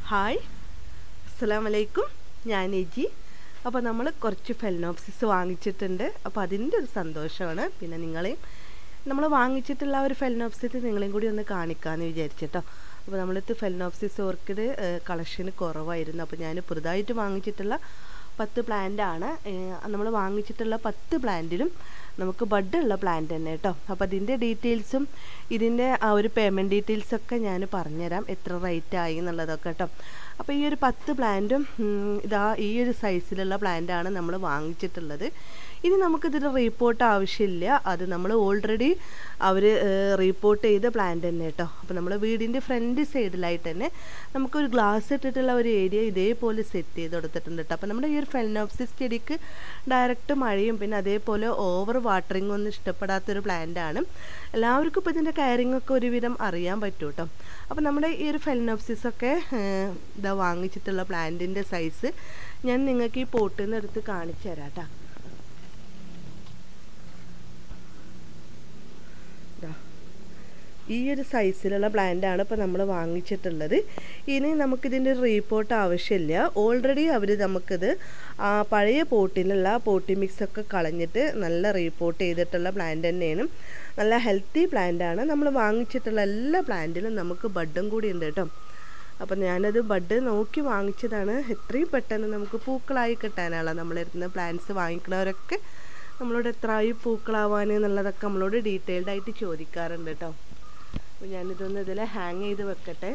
hi അസ്സലാം വലൈക്കും ഞാൻ എജി അപ്പോൾ നമ്മൾ കുറച്ച് ഫെലനോപ്സിസ് വാങ്ങിച്ചിട്ടുണ്ട് അപ്പോൾ അതിൻ്റെ ഒരു സന്തോഷമാണ് പിന്നെ നിങ്ങളെയും നമ്മൾ വാങ്ങിച്ചിട്ടുള്ള ആ ഒരു ഫെലനോപ്സിസ് നിങ്ങളെയും കൂടി ഒന്ന് കാണിക്കാമെന്ന് വിചാരിച്ചിട്ടോ അപ്പോൾ നമ്മളിത് ഫെലനോപ്സിസ് ഓർക്കിഡ് കളക്ഷന് കുറവായിരുന്നു അപ്പോൾ ഞാൻ പുതുതായിട്ട് വാങ്ങിച്ചിട്ടുള്ള പത്ത് പ്ലാന്റ് ആണ് നമ്മൾ വാങ്ങിച്ചിട്ടുള്ള പത്ത് പ്ലാന്റിലും നമുക്ക് ബഡ് ഉള്ള പ്ലാന്റ് തന്നെ കേട്ടോ അപ്പോൾ അതിൻ്റെ ഡീറ്റെയിൽസും ഇതിൻ്റെ ആ ഒരു പേയ്മെൻറ്റ് ഡീറ്റെയിൽസൊക്കെ ഞാൻ പറഞ്ഞുതരാം എത്ര റേറ്റ് ആയി എന്നുള്ളതൊക്കെ കേട്ടോ അപ്പോൾ ഈ ഒരു പത്ത് പ്ലാന്റും ഇതാ ഈ ഒരു സൈസിലുള്ള പ്ലാന്റാണ് നമ്മൾ വാങ്ങിച്ചിട്ടുള്ളത് ഇനി നമുക്കിതിന് റീപ്പോർട്ട് ആവശ്യമില്ല അത് നമ്മൾ ഓൾറെഡി അവർ റീപ്പോർട്ട് ചെയ്ത പ്ലാന്റ് തന്നെ കേട്ടോ അപ്പോൾ നമ്മൾ വീടിൻ്റെ ഫ്രണ്ട് സൈഡിലായിട്ട് തന്നെ നമുക്കൊരു ഗ്ലാസ് ഇട്ടിട്ടുള്ള ഒരു ഏരിയ ഇതേപോലെ സെറ്റ് ചെയ്ത് കൊടുത്തിട്ടുണ്ട് കേട്ടോ അപ്പോൾ നമ്മുടെ ഈ ഒരു ഫെലനോപ്സിസ് ചെടിക്ക് ഡയറക്റ്റ് മഴയും പിന്നെ അതേപോലെ ഓവർ വാട്ടറിങ് ഒന്നും ഇഷ്ടപ്പെടാത്തൊരു പ്ലാന്റ് ആണ് എല്ലാവർക്കും ഇപ്പോൾ ഇതിൻ്റെ കയറിങ് ഒക്കെ ഒരുവിധം അറിയാൻ പറ്റും കേട്ടോ അപ്പോൾ നമ്മുടെ ഈ ഒരു ഫെലനോപ്സിസ് ഒക്കെ ഇതാ വാങ്ങിച്ചിട്ടുള്ള പ്ലാന്റിൻ്റെ സൈസ് ഞാൻ നിങ്ങൾക്ക് ഈ പോട്ടിൽ നിന്ന് എടുത്ത് കാണിച്ചു തരാം കേട്ടോ ഈ ഒരു സൈസിലുള്ള പ്ലാന്റാണ് ഇപ്പോൾ നമ്മൾ വാങ്ങിച്ചിട്ടുള്ളത് ഇനി നമുക്കിതിൻ്റെ ഒരു റീപ്പോർട്ട് ആവശ്യമില്ല ഓൾറെഡി അവർ നമുക്കിത് ആ പഴയ പോട്ടിലുള്ള പോട്ടി മിക്സൊക്കെ കളഞ്ഞിട്ട് നല്ല റീപ്പോർട്ട് ചെയ്തിട്ടുള്ള പ്ലാന്റ് തന്നെയാണ് നല്ല ഹെൽത്തി പ്ലാന്റാണ് നമ്മൾ വാങ്ങിച്ചിട്ടുള്ള എല്ലാ പ്ലാന്റിലും നമുക്ക് ബഡും കൂടി ഉണ്ട് കേട്ടോ അപ്പം ഞാനത് ബഡ് നോക്കി വാങ്ങിച്ചതാണ് എത്രയും പെട്ടെന്ന് നമുക്ക് പൂക്കളായി കിട്ടാനാണ് നമ്മളിരുന്ന പ്ലാന്റ്സ് വാങ്ങിക്കുന്നവരൊക്കെ നമ്മളോട് എത്രയായി പൂക്കളാവാൻ എന്നുള്ളതൊക്കെ നമ്മളോട് ഡീറ്റെയിൽഡ് ആയിട്ട് ചോദിക്കാറുണ്ട് കേട്ടോ അപ്പോൾ ഞാനിതൊന്ന് ഇതിൽ ഹാങ് ചെയ്ത് വെക്കട്ടെ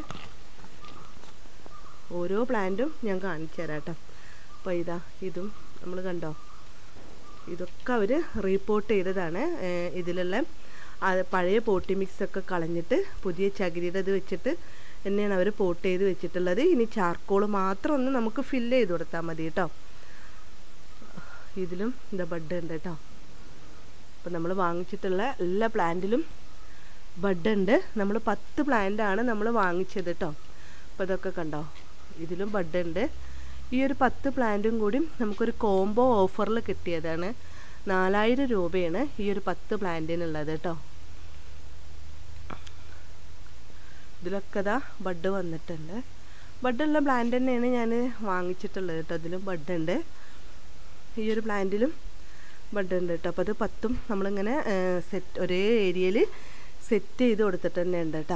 ഓരോ പ്ലാന്റും ഞാൻ കാണിച്ചു തരാം കേട്ടോ അപ്പോൾ ഇതാ ഇതും നമ്മൾ കണ്ടോ ഇതൊക്കെ അവർ റീപ്പോർട്ട് ചെയ്തതാണ് ഇതിലുള്ള പഴയ പോട്ടി മിക്സ് ഒക്കെ കളഞ്ഞിട്ട് പുതിയ ചകിരിയുടെ ഇത് വെച്ചിട്ട് തന്നെയാണ് അവർ പോട്ട് ചെയ്ത് വെച്ചിട്ടുള്ളത് ഇനി ചാർക്കോൾ മാത്രം ഒന്ന് നമുക്ക് ഫില്ല് ചെയ്ത് കൊടുത്താൽ മതി കേട്ടോ ഇതിലും എന്താ ബഡ് ഉണ്ട് കേട്ടോ അപ്പം നമ്മൾ വാങ്ങിച്ചിട്ടുള്ള എല്ലാ പ്ലാന്റിലും ബഡ് ഉണ്ട് നമ്മൾ പത്ത് പ്ലാന്റ് ആണ് നമ്മൾ വാങ്ങിച്ചത് കേട്ടോ അപ്പോൾ ഇതൊക്കെ കണ്ടോ ഇതിലും ബഡ് ഉണ്ട് ഈ ഒരു പത്ത് പ്ലാന്റും കൂടി നമുക്കൊരു കോംബോ ഓഫറിൽ കിട്ടിയതാണ് നാലായിരം രൂപയാണ് ഈ ഒരു പത്ത് പ്ലാന്റിനുള്ളത് കേട്ടോ ഇതിലൊക്കെ ഇതാ ബഡ് വന്നിട്ടുണ്ട് ബഡുള്ള പ്ലാന്റ് തന്നെയാണ് ഞാൻ വാങ്ങിച്ചിട്ടുള്ളത് കേട്ടോ ഇതിലും ബഡ് ഉണ്ട് ഈ ഒരു പ്ലാന്റിലും ബഡ് ഉണ്ട് കേട്ടോ അപ്പോൾ അത് പത്തും നമ്മളിങ്ങനെ സെറ്റ് ഒരേ ഏരിയയിൽ സെറ്റ് ചെയ്ത് കൊടുത്തിട്ട് തന്നെ ഉണ്ട് കേട്ടോ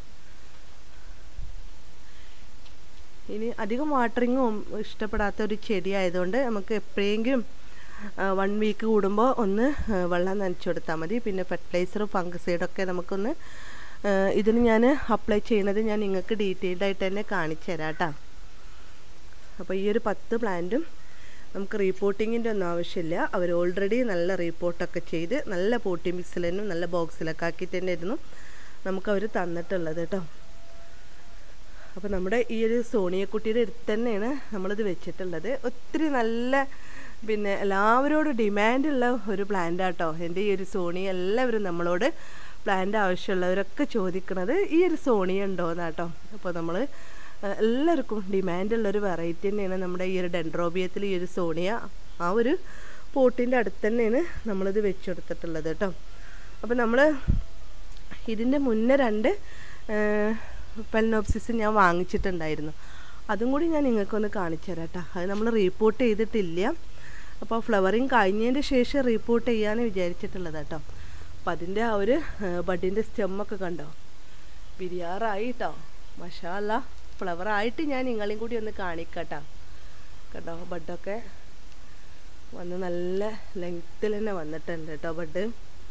ഇനി അധികം വാട്ടറിങ്ങും ഇഷ്ടപ്പെടാത്ത ഒരു ചെടി ആയതുകൊണ്ട് നമുക്ക് എപ്പോഴെങ്കിലും വൺ വീക്ക് കൂടുമ്പോൾ ഒന്ന് വെള്ളം നനച്ചു കൊടുത്താൽ മതി പിന്നെ ഫെർട്ടിലൈസറും ഫംഗസൈഡൊക്കെ നമുക്കൊന്ന് ഇതിന് ഞാൻ അപ്ലൈ ചെയ്യുന്നത് ഞാൻ നിങ്ങൾക്ക് ഡീറ്റെയിൽഡ് ആയിട്ട് തന്നെ കാണിച്ചു തരാം കേട്ടോ അപ്പോൾ ഈ ഒരു പത്ത് പ്ലാന്റും നമുക്ക് റീപ്പോർട്ടിങ്ങിൻ്റെ ഒന്നും ആവശ്യമില്ല അവർ ഓൾറെഡി നല്ല റീപ്പോർട്ടൊക്കെ ചെയ്ത് നല്ല പോട്ടി മിക്സിൽ തന്നെ നല്ല ബോക്സിലൊക്കെ ആക്കിയിട്ട് തന്നെ ആയിരുന്നു നമുക്കവർ തന്നിട്ടുള്ളത് കേട്ടോ അപ്പോൾ നമ്മുടെ ഈ ഒരു സോണിയക്കുട്ടിയുടെ അടുത്ത് തന്നെയാണ് നമ്മളിത് വെച്ചിട്ടുള്ളത് ഒത്തിരി നല്ല പിന്നെ എല്ലാവരോടും ഡിമാൻഡുള്ള ഒരു പ്ലാന്റ് ആട്ടോ എൻ്റെ ഈ ഒരു സോണി എല്ലാവരും നമ്മളോട് പ്ലാന്റ് ആവശ്യമുള്ളവരൊക്കെ ചോദിക്കുന്നത് ഈ ഒരു സോണി ഉണ്ടോയെന്നാട്ടോ അപ്പോൾ നമ്മൾ എല്ലാവർക്കും ഡിമാൻഡുള്ളൊരു വെറൈറ്റി തന്നെയാണ് നമ്മുടെ ഈ ഒരു ഡെൻഡ്രോബിയത്തിൽ ഈ ഒരു സോണിയ ആ ഒരു പോട്ടിൻ്റെ അടുത്ത് തന്നെയാണ് നമ്മളിത് വെച്ച് കൊടുത്തിട്ടുള്ളത് കേട്ടോ അപ്പോൾ നമ്മൾ ഇതിൻ്റെ മുന്നേ രണ്ട് പെൽനോപ്സിസ് ഞാൻ വാങ്ങിച്ചിട്ടുണ്ടായിരുന്നു അതും കൂടി ഞാൻ നിങ്ങൾക്കൊന്ന് കാണിച്ചു തരാം കേട്ടോ അത് നമ്മൾ റീപ്പോർട്ട് ചെയ്തിട്ടില്ല അപ്പോൾ ഫ്ലവറിങ് കഴിഞ്ഞതിൻ്റെ ശേഷം റീപ്പോർട്ട് ചെയ്യാമെന്ന് വിചാരിച്ചിട്ടുള്ളത് കേട്ടോ അപ്പം അതിൻ്റെ ആ ഒരു ബഡിൻ്റെ സ്റ്റെമ്മൊക്കെ കണ്ടോ ബിരിയാറായി കേട്ടോ മഷാല്ല ഫ്ലവറായിട്ട് ഞാൻ നിങ്ങളെയും കൂടി ഒന്ന് കാണിക്കട്ടോ കേട്ടോ ബഡൊക്കെ വന്ന് നല്ല ലെങ്ത്തിൽ തന്നെ വന്നിട്ടുണ്ട് കേട്ടോ ബഡ്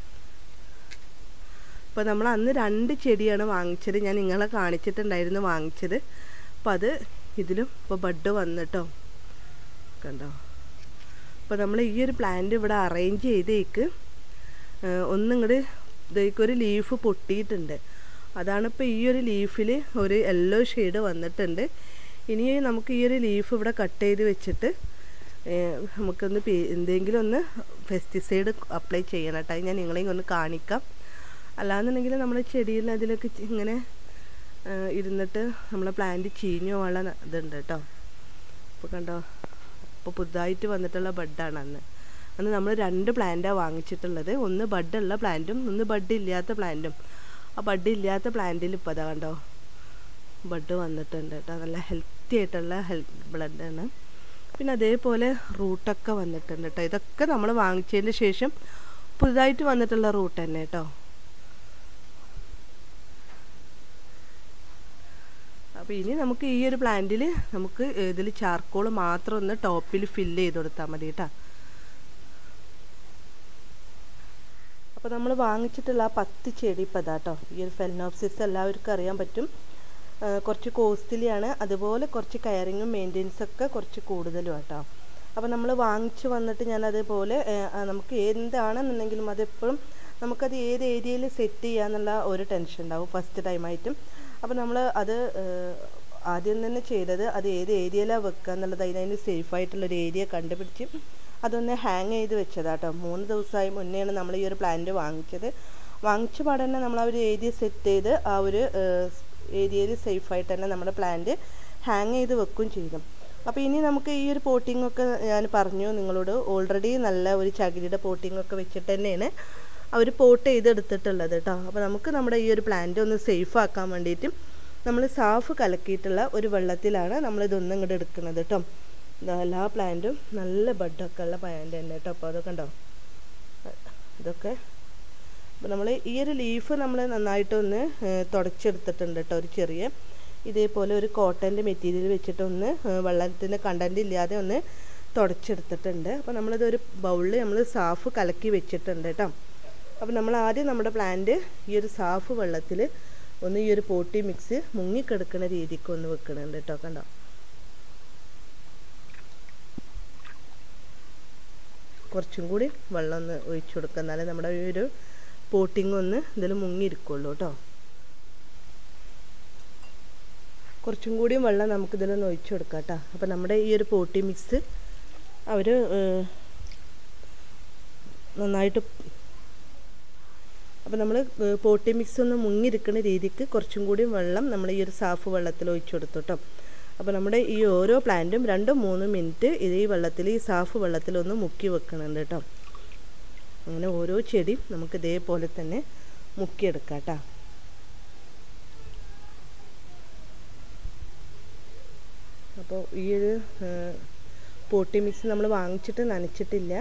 അപ്പോൾ നമ്മൾ അന്ന് രണ്ട് ചെടിയാണ് വാങ്ങിച്ചത് ഞാൻ നിങ്ങളെ കാണിച്ചിട്ടുണ്ടായിരുന്നു വാങ്ങിച്ചത് അപ്പോൾ അത് ഇതിലും ഇപ്പോൾ ബഡ് വന്നിട്ടോ കണ്ടോ അപ്പോൾ നമ്മൾ ഈ ഒരു പ്ലാന്റ് ഇവിടെ അറേഞ്ച് ചെയ്തേക്ക് ഒന്നിങ്ങോട്ട് ഇതേക്കൊരു ലീഫ് പൊട്ടിയിട്ടുണ്ട് അതാണ് ഇപ്പോൾ ഈ ഒരു ലീഫിൽ ഒരു യെല്ലോ ഷെയ്ഡ് വന്നിട്ടുണ്ട് ഇനി നമുക്ക് ഈ ഒരു ലീഫ് ഇവിടെ കട്ട് ചെയ്ത് വെച്ചിട്ട് നമുക്കൊന്ന് എന്തെങ്കിലും ഒന്ന് പെസ്റ്റിസൈഡ് അപ്ലൈ ചെയ്യണം കേട്ടോ ഞാൻ നിങ്ങളെയും ഒന്ന് കാണിക്കാം അല്ലാന്നുണ്ടെങ്കിൽ നമ്മൾ ചെടിയിൽ അതിലൊക്കെ ഇങ്ങനെ ഇരുന്നിട്ട് നമ്മളെ പ്ലാന്റ് ചീഞ്ഞു പോകാനുള്ള ഇതുണ്ട് കേട്ടോ അപ്പോൾ കണ്ടോ അപ്പോൾ പുതുതായിട്ട് വന്നിട്ടുള്ള ബഡാണ് അന്ന് അന്ന് നമ്മൾ രണ്ട് പ്ലാന്റാണ് വാങ്ങിച്ചിട്ടുള്ളത് ഒന്ന് ബഡുള്ള പ്ലാന്റും ഒന്ന് ബഡ് ഇല്ലാത്ത പ്ലാന്റും ആ ബഡ് ഇല്ലാത്ത പ്ലാന്റിൽ ഇപ്പോൾ അതാ കണ്ടോ ബഡ് വന്നിട്ടുണ്ട് കേട്ടോ നല്ല ഹെൽത്തി ആയിട്ടുള്ള ഹെൽത്ത് ബ്ലഡാണ് പിന്നെ അതേപോലെ റൂട്ടൊക്കെ വന്നിട്ടുണ്ട് കേട്ടോ ഇതൊക്കെ നമ്മൾ വാങ്ങിച്ചതിന് ശേഷം പുതുതായിട്ട് വന്നിട്ടുള്ള റൂട്ട് തന്നെ കേട്ടോ അപ്പോൾ ഇനി നമുക്ക് ഈ ഒരു പ്ലാന്റിൽ നമുക്ക് ഇതിൽ ചാർക്കോൾ മാത്രം ഒന്ന് ടോപ്പിൽ ഫില്ല് ചെയ്ത് കൊടുത്താൽ മതി കേട്ടോ അപ്പോൾ നമ്മൾ വാങ്ങിച്ചിട്ടുള്ള ആ പത്ത് ചെടി ഇപ്പോൾ അതാട്ടോ ഈ ഒരു ഫെലനോപ്സിസ് എല്ലാവർക്കും അറിയാൻ പറ്റും ആ, കുറച്ച് കോസ്റ്റ്ലിയാണ് അതുപോലെ കുറച്ച് കയറിങ്ങും മെയിൻ്റെനൻസ് ഒക്കെ കുറച്ച് കൂടുതലും കേട്ടോ അപ്പോൾ നമ്മൾ വാങ്ങിച്ച് വന്നിട്ട് ഞാൻ അതേപോലെ ആ, ആ, നമുക്ക് എന്താണെന്നുണ്ടെങ്കിലും അതെപ്പോഴും നമുക്കത് ഏത് ഏരിയയിൽ സെറ്റ് ചെയ്യാന്നുള്ള ഒരു ടെൻഷൻ ഉണ്ടാവും ഫസ്റ്റ് ടൈമായിട്ടും അപ്പോൾ നമ്മൾ അത് ആ, ആദ്യം തന്നെ ചെയ്തത് അത് ഏത് ഏരിയയിലാണ് വെക്കുക എന്നുള്ളത് അതിനതിന് സേഫ് ആയിട്ടുള്ളൊരു ഏരിയ കണ്ടുപിടിച്ച് അതൊന്ന് ഹാങ് ചെയ്ത് വെച്ചതാട്ടോ മൂന്ന് ദിവസമായി മുന്നെയാണ് നമ്മൾ ഈ ഒരു പ്ലാന്റ് വാങ്ങിച്ചത് വാങ്ങിച്ച പാടെ തന്നെ നമ്മൾ ആ ഒരു ഏരിയ സെറ്റ് ചെയ്ത് ആ ഒരു ഏരിയയിൽ സേഫായിട്ട് തന്നെ നമ്മുടെ പ്ലാന്റ് ഹാങ് ചെയ്ത് വെക്കുകയും ചെയ്തു അപ്പോൾ ഇനി നമുക്ക് ഈ ഒരു പോട്ടിംഗ് ഒക്കെ ഞാൻ പറഞ്ഞു നിങ്ങളോട് ഓൾറെഡി നല്ല ഒരു ചകിരിയുടെ പോട്ടിംഗ് ഒക്കെ വെച്ചിട്ട് തന്നെയാണ് അവർ പോട്ട് ചെയ്തെടുത്തിട്ടുള്ളത് കേട്ടോ അപ്പോൾ നമുക്ക് നമ്മുടെ ഈ ഒരു പ്ലാന്റ് ഒന്ന് സേഫ് ആക്കാൻ വേണ്ടിയിട്ട് നമ്മൾ സാഫ് കലക്കിയിട്ടുള്ള ഒരു വെള്ളത്തിലാണ് നമ്മളിതൊന്നും ഇങ്ങോട്ട് എടുക്കുന്നത് കേട്ടോ ഇതാ എല്ലാ പ്ലാന്റും നല്ല ബഡൊക്കെ ഉള്ള പ്ലാന്റ് തന്നെ കേട്ടോ അപ്പോൾ അതൊക്കെ ഉണ്ടോ ഇതൊക്കെ അപ്പോൾ നമ്മൾ ഈ ഒരു ലീഫ് നമ്മൾ നന്നായിട്ടൊന്ന് ഏഹ്, തുടച്ചെടുത്തിട്ടുണ്ട് കേട്ടോ ഒരു ചെറിയ ഇതേപോലെ ഒരു കോട്ടൻ്റെ മെറ്റീരിയൽ വെച്ചിട്ടൊന്ന് ഏഹ്, വെള്ളത്തിൻ്റെ കണ്ടൻറ് ഇല്ലാതെ ഒന്ന് തുടച്ചെടുത്തിട്ടുണ്ട് അപ്പോൾ നമ്മളിത് ഒരു ബൗളിൽ നമ്മൾ സാഫ് കലക്കി വെച്ചിട്ടുണ്ട് കേട്ടോ അപ്പോൾ നമ്മൾ ആദ്യം നമ്മുടെ പ്ലാന്റ് ഈ ഒരു സാഫ് വെള്ളത്തിൽ ഒന്ന് ഈ ഒരു പോട്ടി മിക്സ് മുങ്ങിക്കിടക്കുന്ന രീതിക്ക് ഒന്ന് വെക്കണുണ്ട് കേട്ടോ കണ്ടോ കുറച്ചും കൂടി വെള്ളം ഒന്ന് ഒഴിച്ചു കൊടുക്കുക എന്നാലേ നമ്മുടെ ഈ ഒരു പോട്ടിങ് ഒന്ന് ഇതിൽ മുങ്ങിയിരിക്കുള്ളൂ കേട്ടോ കുറച്ചും കൂടിയും വെള്ളം നമുക്കിതിലൊന്ന് ഒഴിച്ചു കൊടുക്കാം കേട്ടോ അപ്പോൾ നമ്മുടെ ഈ ഒരു പോട്ടി മിക്സ് അവർ നന്നായിട്ട് അപ്പോൾ നമ്മൾ പോട്ടി മിക്സ് ഒന്ന് മുങ്ങിയിരിക്കുന്ന രീതിക്ക് കുറച്ചും കൂടി വെള്ളം നമ്മൾ ഈ ഒരു സാഫ് വെള്ളത്തിൽ ഒഴിച്ചു കൊടുത്തു കേട്ടോ അപ്പോൾ നമ്മുടെ ഈ ഓരോ പ്ലാന്റും രണ്ടും മൂന്നും മിനിറ്റ് ഇത് ഈ വെള്ളത്തിൽ ഈ സാഫ് വെള്ളത്തിലൊന്ന് മുക്കി വെക്കണുണ്ട് കേട്ടോ അങ്ങനെ ഓരോ ചെടിയും നമുക്ക് ഇതേപോലെ തന്നെ മുക്കിയെടുക്കാം കേട്ടോ അപ്പോൾ ഈ ഒരു പോട്ടി മിക്സ് നമ്മൾ വാങ്ങിച്ചിട്ട് നനച്ചിട്ടില്ല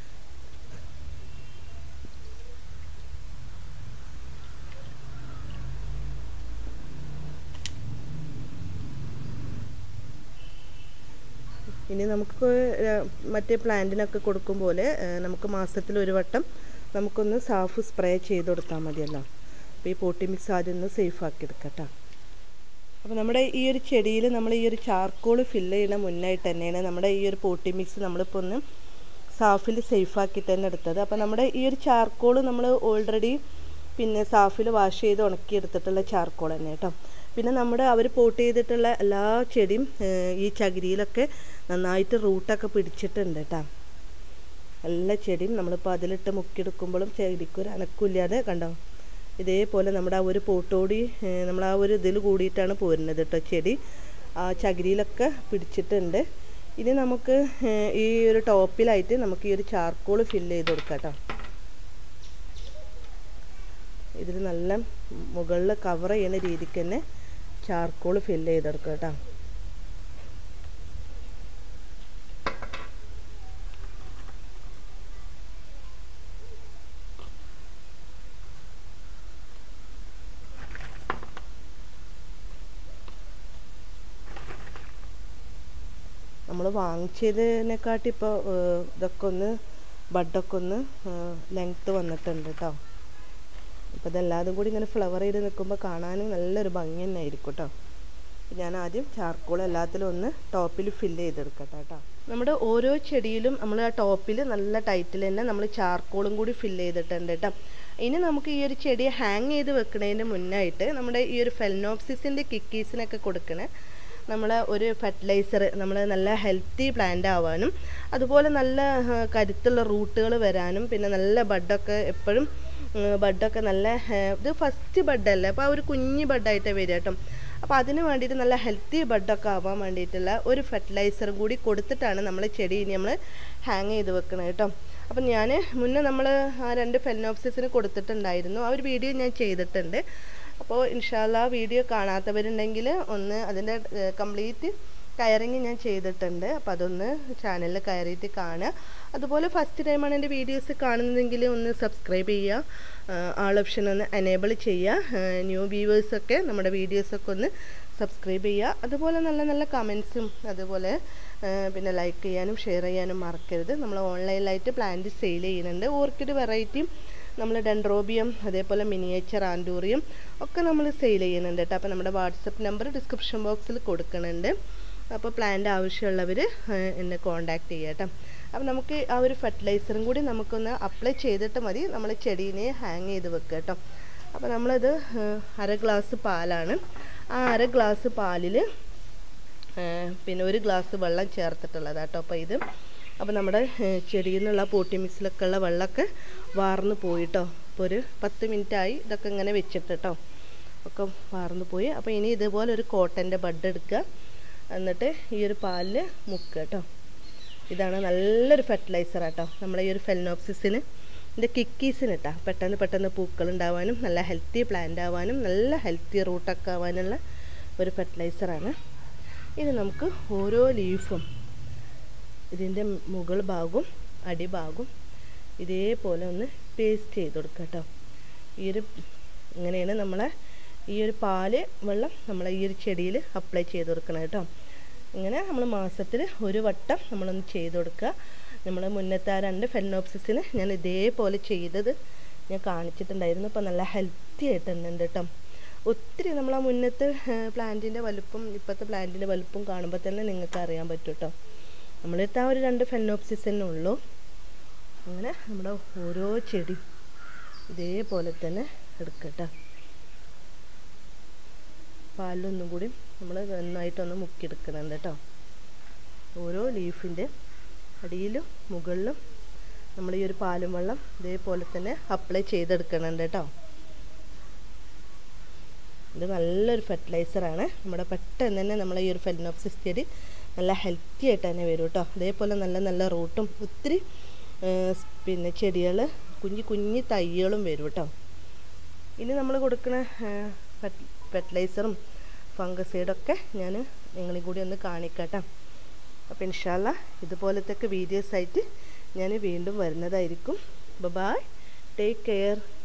ഇനി നമുക്ക് ര- മറ്റേ പ്ലാന്റിനൊക്കെ കൊടുക്കും പോലെ ഏഹ്, നമുക്ക് മാസത്തിൽ ഒരു വട്ടം നമുക്കൊന്ന് സാഫ് സ്പ്രേ ചെയ്ത് കൊടുത്താൽ മതിയല്ലോ അപ്പോൾ ഈ പോട്ടി മിക്സ് ആദ്യം ഒന്ന് സേഫ് ആക്കി എടുക്കട്ടോ അപ്പോൾ നമ്മുടെ ഈ ഒരു ചെടിയിൽ നമ്മൾ ഈ ഒരു ചാർക്കോൾ ഫില്ല് ചെയ്യുന്ന മുന്നായിട്ട് തന്നെയാണ് നമ്മുടെ ഈ ഒരു പോട്ടി മിക്സ് നമ്മളിപ്പോൾ ഒന്ന് സാഫിൽ സേഫ് ആക്കിയിട്ട് തന്നെ എടുത്തത് അപ്പോൾ നമ്മുടെ ഈ ഒരു ചാർക്കോൾ നമ്മൾ ഓൾറെഡി പിന്നെ സാഫിൽ വാഷ് ചെയ്ത് ഉണക്കി എടുത്തിട്ടുള്ള ചാർക്കോൾ തന്നെ കേട്ടോ പിന്നെ നമ്മുടെ അവർ പോട്ട് ചെയ്തിട്ടുള്ള എല്ലാ ചെടിയും ഏഹ്, ഈ ചകിരിയിലൊക്കെ നന്നായിട്ട് റൂട്ടൊക്കെ പിടിച്ചിട്ടുണ്ട് കേട്ടോ എല്ലാ ചെടിയും നമ്മളിപ്പോൾ അതിലിട്ട് മുക്കിയെടുക്കുമ്പോഴും ചെടിക്കൊരു അനക്കില്ലാതെ കണ്ടോ ഇതേപോലെ നമ്മുടെ ആ ഒരു പോട്ടോടി ഏഹ്, നമ്മൾ ആ ഒരു ഇതിൽ കൂടിയിട്ടാണ് പോരുന്നത് കേട്ടോ ചെടി ആ ചകിരിയിലൊക്കെ പിടിച്ചിട്ടുണ്ട് ഇനി നമുക്ക് ഏഹ്, ഈ ഒരു ടോപ്പിലായിട്ട് നമുക്ക് ഈ ഒരു ചാർക്കോൾ ഫില്ല് ചെയ്ത് കൊടുക്കാം കേട്ടോ ഇതിൽ നല്ല മുകളിൽ കവർ ചെയ്യുന്ന രീതിക്ക് തന്നെ ചാർക്കോൾ ഫില്ല് ചെയ്തെടുക്കുക കേട്ടോ നമ്മൾ വാങ്ങിച്ചതിനെക്കാട്ടി ഇപ്പോൾ ഇതൊക്കെ ഒന്ന് ബഡൊക്കെ ഒന്ന് ലെങ്ത്ത് വന്നിട്ടുണ്ട് കേട്ടോ അപ്പോൾ ഇതെല്ലാതും കൂടി ഇങ്ങനെ ഫ്ലവർ ചെയ്ത് നിൽക്കുമ്പോൾ കാണാനും നല്ലൊരു ഭംഗി തന്നെ ആയിരിക്കും കേട്ടോ ഞാൻ ആദ്യം ചാർക്കോൾ എല്ലാത്തിലും ഒന്ന് ടോപ്പിൽ ഫില്ല് ചെയ്തെടുക്കട്ടെ കേട്ടോ നമ്മുടെ ഓരോ ചെടിയിലും നമ്മൾ ആ ടോപ്പിൽ നല്ല ടൈറ്റിൽ തന്നെ നമ്മൾ ചാർക്കോളും കൂടി ഫില്ല് ചെയ്തിട്ടുണ്ട് കേട്ടോ ഇനി നമുക്ക് ഈ ഒരു ചെടി ഹാങ് ചെയ്ത് വെക്കുന്നതിന് മുന്നായിട്ട് നമ്മുടെ ഈ ഒരു ഫെൽനോപ്സിസിൻ്റെ കിക്കീസിനൊക്കെ കൊടുക്കണ നമ്മൾ ഒരു ഫെർട്ടിലൈസർ നമ്മൾ നല്ല ഹെൽത്തി പ്ലാന്റ് ആവാനും അതുപോലെ നല്ല ആ, കരുത്തുള്ള റൂട്ടുകൾ വരാനും പിന്നെ നല്ല ബഡൊക്കെ എപ്പോഴും ബഡൊക്കെ നല്ല ആ, ഇത് ഫസ്റ്റ് ബഡല്ലേ അപ്പോൾ ആ ഒരു കുഞ്ഞ് ബഡായിട്ടേ വരിക കേട്ടോ അപ്പോൾ അതിന് വേണ്ടിയിട്ട് നല്ല ഹെൽത്തി ബഡൊക്കെ ആവാൻ വേണ്ടിയിട്ടുള്ള ഒരു ഫെർട്ടിലൈസറും കൂടി കൊടുത്തിട്ടാണ് നമ്മൾ ചെടി ഇനി നമ്മൾ ഹാങ് ചെയ്ത് വെക്കുന്നത് കേട്ടോ അപ്പം ഞാൻ മുന്നേ നമ്മൾ ആ രണ്ട് ഫെലിനോപ്സിസിന് കൊടുത്തിട്ടുണ്ടായിരുന്നു ആ ഒരു വീഡിയോ ഞാൻ ചെയ്തിട്ടുണ്ട് അപ്പോൾ ഇൻഷാല്ല വീഡിയോ കാണാത്തവരുണ്ടെങ്കിൽ ഒന്ന് അതിൻ്റെ കംപ്ലീറ്റ് കയറിങ് ഞാൻ ചെയ്തിട്ടുണ്ട് അപ്പോൾ അതൊന്ന് ചാനലിൽ കയറിയിട്ട് കാണുക അതുപോലെ ഫസ്റ്റ് ടൈമാണ് എൻ്റെ വീഡിയോസ് കാണുന്നതെങ്കിൽ ഒന്ന് സബ്സ്ക്രൈബ് ചെയ്യുക ആൾ ഓപ്ഷൻ ഒന്ന് എനേബിൾ ചെയ്യുക ന്യൂ വ്യൂവേഴ്സൊക്കെ നമ്മുടെ വീഡിയോസൊക്കെ ഒന്ന് സബ്സ്ക്രൈബ് ചെയ്യുക അതുപോലെ നല്ല നല്ല കമൻസും അതുപോലെ പിന്നെ ലൈക്ക് ചെയ്യാനും ഷെയർ ചെയ്യാനും മറക്കരുത് നമ്മൾ ഓൺലൈനിലായിട്ട് പ്ലാന്റ് സെയിൽ ചെയ്യുന്നുണ്ട് ഓർക്കിഡ് വെറൈറ്റിയും നമ്മൾ ഡെൻഡ്രോബിയം അതേപോലെ മിനിയേച്ചർ ആൻഡൂറിയം ഒക്കെ നമ്മൾ സെയിൽ ചെയ്യുന്നുണ്ട് കേട്ടോ അപ്പോൾ നമ്മുടെ വാട്സപ്പ് നമ്പർ ഡിസ്ക്രിപ്ഷൻ ബോക്സിൽ കൊടുക്കുന്നുണ്ട് അപ്പോൾ പ്ലാന്റ് ആവശ്യമുള്ളവർ എന്നെ കോൺടാക്റ്റ് ചെയ്യുക കേട്ടോ അപ്പോൾ നമുക്ക് ആ ഒരു ഫെർട്ടിലൈസറും കൂടി നമുക്കൊന്ന് അപ്ലൈ ചെയ്തിട്ട് മതി നമ്മൾ ചെടീനെ ഹാങ് ചെയ്ത് വെക്കുക കേട്ടോ അപ്പോൾ നമ്മളത് അര ഗ്ലാസ് പാലാണ് ആ അര ഗ്ലാസ് പാലിൽ പിന്നെ ഒരു ഗ്ലാസ് വെള്ളം ചേർത്തിട്ടുള്ളത് കേട്ടോ അപ്പോൾ ഇത് അപ്പോൾ നമ്മുടെ ചെടിയിൽ നിന്നുള്ള പോട്ടി മിക്സിലൊക്കെ ഉള്ള വെള്ളമൊക്കെ വാർന്നു പോയിട്ടോ അപ്പോൾ ഒരു പത്ത് മിനിറ്റായി ഇതൊക്കെ ഇങ്ങനെ വെച്ചിട്ട് കേട്ടോ ഒക്കെ വാർന്നു പോയി അപ്പോൾ ഇനി ഇതുപോലെ ഒരു കോട്ടൻ്റെ ബഡ് എടുക്കുക എന്നിട്ട് ഈ ഒരു പാലിൽ മുക്കുക കേട്ടോ ഇതാണ് നല്ലൊരു ഫെർട്ടിലൈസർ കേട്ടോ നമ്മളെ ഈ ഒരു ഫെലിനോപ്സിസിന് ഇതിൻ്റെ കിക്കീസിന് ഇട്ടാ പെട്ടെന്ന് പെട്ടെന്ന് പൂക്കൾ ഉണ്ടാവാനും നല്ല ഹെൽത്തി പ്ലാന്റ് ആവാനും നല്ല ഹെൽത്തി റൂട്ടൊക്കെ ആവാനുള്ള ഒരു ഫെർട്ടിലൈസറാണ് ഇത് നമുക്ക് ഓരോ ലീഫും ഇതിൻ്റെ മുകൾ ഭാഗവും അടിഭാഗവും ഇതേപോലെ ഒന്ന് പേസ്റ്റ് ചെയ്ത് കൊടുക്കുക കേട്ടോ ഈ ഒരു ഇങ്ങനെയാണ് നമ്മളെ ഈ ഒരു പാല് വെള്ളം നമ്മളെ ഈ ഒരു ചെടിയിൽ അപ്ലൈ ചെയ്ത് കൊടുക്കണം കേട്ടോ ഇങ്ങനെ നമ്മൾ മാസത്തിൽ ഒരു വട്ടം നമ്മളൊന്ന് ചെയ്ത് കൊടുക്കുക നമ്മൾ മുന്നത്തെ ആ രണ്ട് ഫെലിനോപ്സിസിന് ഞാൻ ഇതേപോലെ ചെയ്തത് ഞാൻ കാണിച്ചിട്ടുണ്ടായിരുന്നു അപ്പോൾ നല്ല ഹെൽത്തി ആയിട്ടുണ്ട് കേട്ടോ ഒത്തിരി നമ്മൾ ആ മുന്നത്തെ പ്ലാന്റിൻ്റെ വലുപ്പം ഇപ്പോഴത്തെ പ്ലാന്റിൻ്റെ വലുപ്പം കാണുമ്പോൾ തന്നെ നിങ്ങൾക്ക് അറിയാൻ പറ്റും കേട്ടോ നമ്മളിത്തെ ആ ഒരു രണ്ട് ഫെലിനോപ്സിസ് തന്നെ ഉള്ളൂ അങ്ങനെ നമ്മുടെ ഓരോ ചെടി ഇതേപോലെ തന്നെ എടുക്കട്ടോ പാലിലൊന്നും കൂടി നമ്മൾ നന്നായിട്ടൊന്ന് മുക്കിയെടുക്കണം കേട്ടോ ഓരോ ലീഫിൻ്റെ അടിയിലും മുകളിലും നമ്മൾ ഈ ഒരു പാലും വെള്ളം ഇതേപോലെ തന്നെ അപ്ലൈ ചെയ്തെടുക്കണം കേട്ടോ ഇത് നല്ലൊരു ഫെർട്ടിലൈസറാണ് നമ്മുടെ പെട്ടെന്ന് തന്നെ നമ്മളെ ഈ ഒരു ഫെലിനോപ്സിസ് ചെടി നല്ല ഹെൽത്തി ആയിട്ട് തന്നെ വരും കേട്ടോ അതേപോലെ നല്ല നല്ല റൂട്ടും ഒത്തിരി പിന്നെ ചെടികൾ കുഞ്ഞു കുഞ്ഞു തൈകളും വരും കേട്ടോ ഇനി നമ്മൾ കൊടുക്കുന്ന ഫെർട്ടിലൈസറും ഫംഗസൈഡൊക്കെ ഞാൻ നിങ്ങളെ കൂടി ഒന്ന് കാണിക്കട്ടെ അപ്പോൾ ഇൻഷാല്ല ഇതുപോലത്തെ വീഡിയോസ് ആയിട്ട് ഞാൻ വീണ്ടും വരുന്നതായിരിക്കും ബൈ ടേക്ക് കെയർ